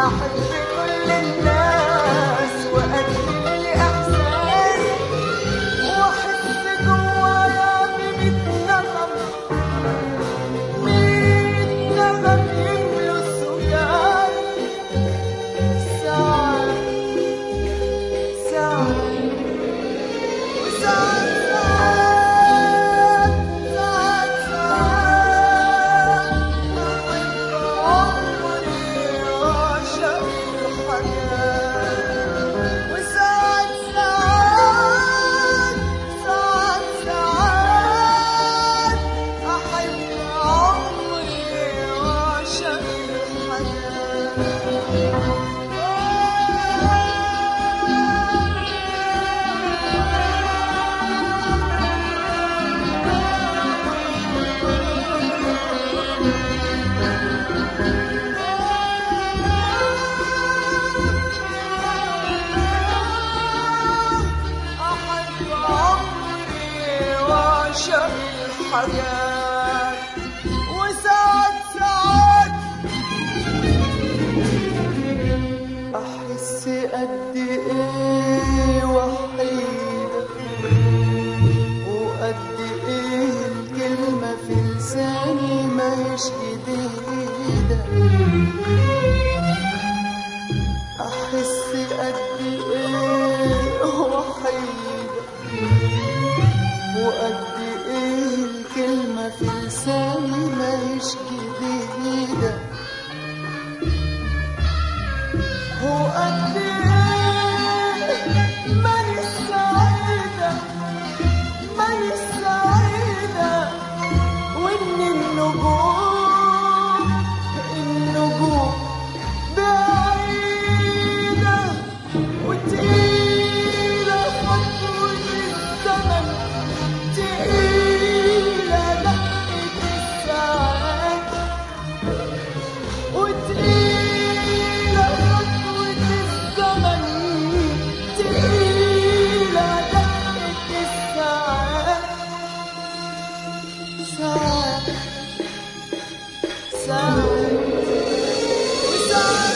أحب كل الناس وأدي إحساس وأحس جوايا بميت نغم ميت نغم يملوا السكان ساعات ساعات وساعات ساعات ساعات ساعات أحب عمري وأعشق الحياة وساعات ساعات ساعات ساعات أحب عمري وأعشق أحب عمري وأعشق الحياة وساعات ساعات أحس قد إيه وحيدة وقد إيه الكلمة في لساني مش جديدة أحس قد إيه وحيدة وقد إيه الكلمة في لساني مش جديدة وقد إيه ماني سعيدة ماني سعيدة وإن النجوم النجوم بعيدة وتقيلة خطوة الزمن تقيلة دقة الساعات وتقيلة خطوة الزمن تقيلة دقة الساعات ساعات ساعات وساعات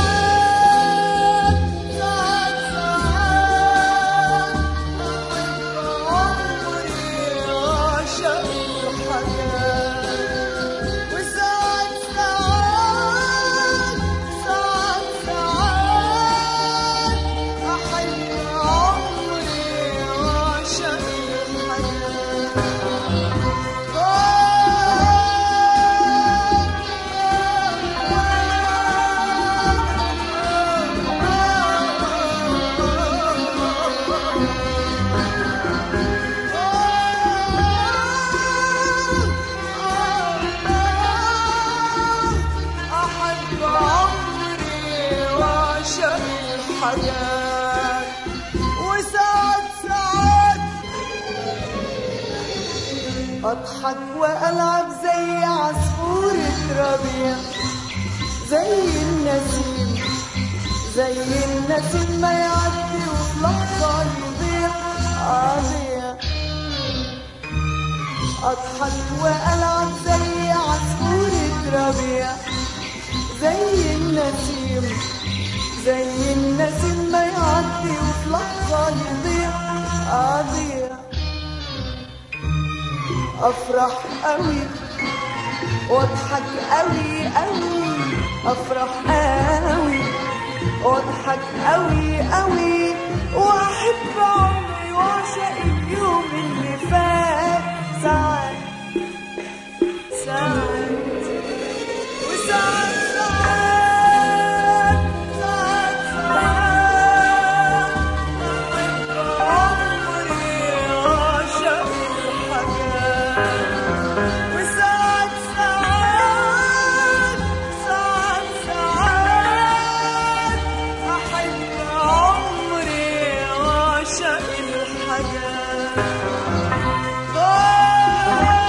ساعات ساعات ساعات أحب عمري وأعشق الحياة وساعات ساعات ساعات ساعات أحب عمري وأعشق أحب عمري وأعشق الحياة وساعات ساعات أضحك وألعب زي عصفورة ربيع زي النسيم زي النسيم ما يعدي وفي لحظة يضيع أضيع أضحك وألعب زي عصفورة ربيع زي النسيم زي النسيم ما يعدي وفي لحظة يضيع أضيع أفرح قوي واضحك قوي قوي أفرح قوي واضحك قوي قوي وأحب عمري وأعشق اليوم اللي فات ساعات ساعات وساعات ساعات ساعات ساعات أحب عمري وأعشق الحياة وساعات ساعات ساعات ساعات أحب عمري وأعشق الحياة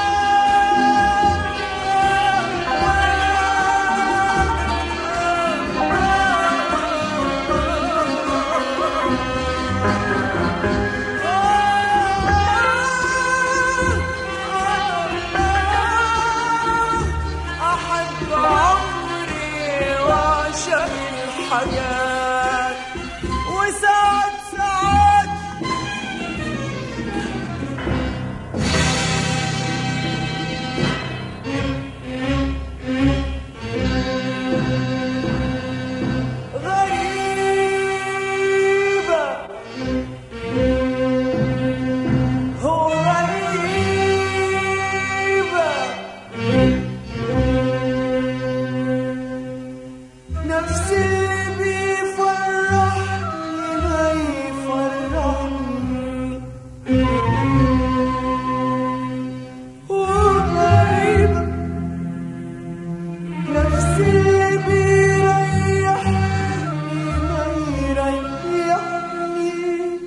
الحاجات وساعات ساعات غريبة هو غريبة نفس اللي بيفرحني ما يفرحني وغريبة نفس اللي بيريحني ما يريحني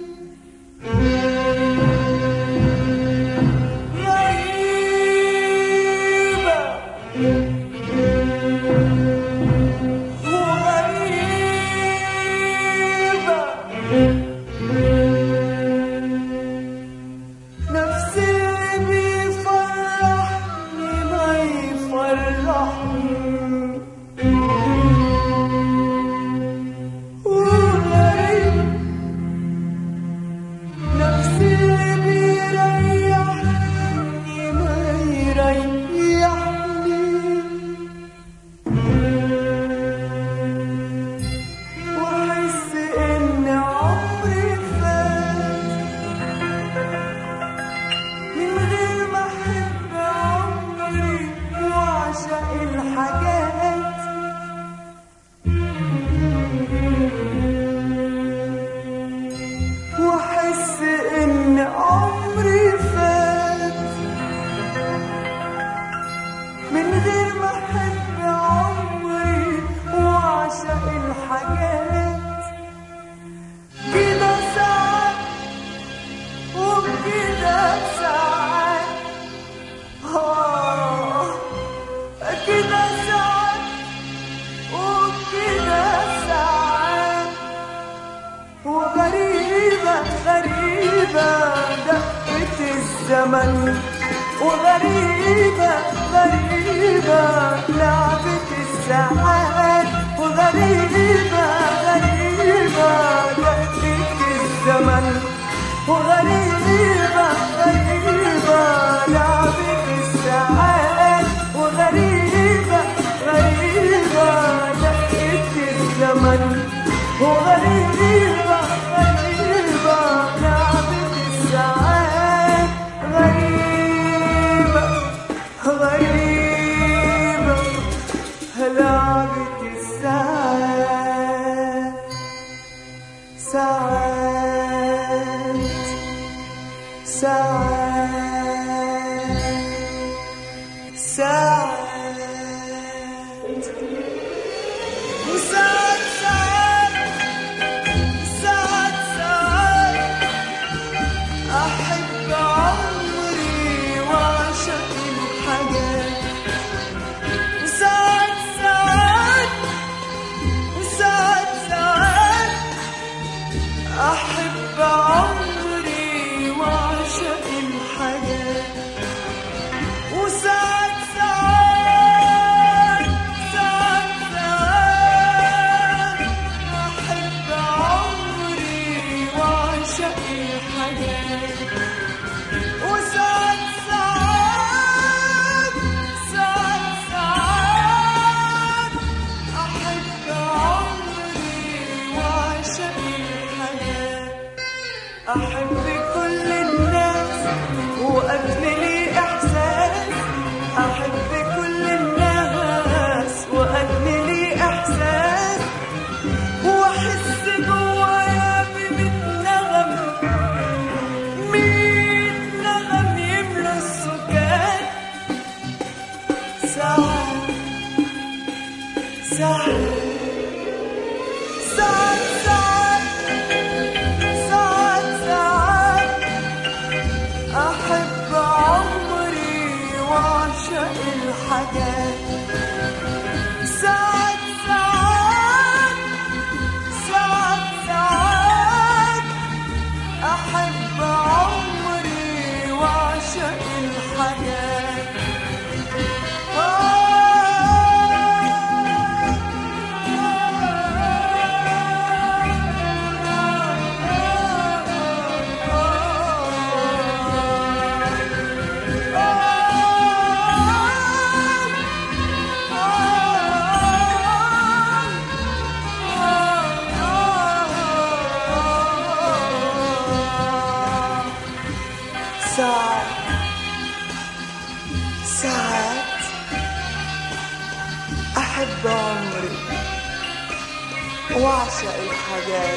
غريبة وغريبة نفس اللي بيفرحني ما يفرحني وغريبة نفس اللي بيريحني ما يريحني واحس ان عمري فات من غير ما احب عمري واعشق الحاجات واحس ان عمري فات من غير ما احب عمري واعشق الحاجات كده ساعات وكده ساعات آه كده ساعات وكده ساعات وغريبة غريبة دقة الزمن وغريبة غريبة لعبة الساعات وغريبة غريبة دقة الزمن وغريبة غريبة لعبة الساعات وغريبة غريبة دقة الزمن وغريبة غريبة لعبة الساعات غريبة غريبة لعبة الساعات ساعات ساعات ساعات وساعات ساعات ساعات ساعات أحب عمري وأعشق الحاجات وساعات ساعات وساعات ساعات أحب عمري وأعشق الحاجات وساعات ساعات ساعات ساعات أحب عمري وأعشق الحاجات وساعات ساعات ساعات ساعات أحب عمري وأعشق الحاجات أحب كل الناس وأجملي إحساس أحب كل الناس وأجملي إحساس وأحس جوايا بميت نغم ميت نغم يملى السكان ساعات ساعات ساعات ساعات ساعات ساعات أحب عمري وأعشق الحاجات ساعات ساعات ساعات ساعات أحب عمري وأعشق الحاجات آه ساعات ساعات أحب عمري وأعشق الحاجات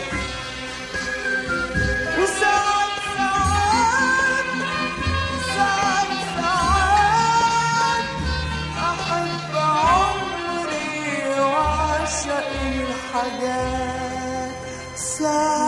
وساعات ساعات ساعات ساعات أحب عمري وأعشق الحاجات ساعات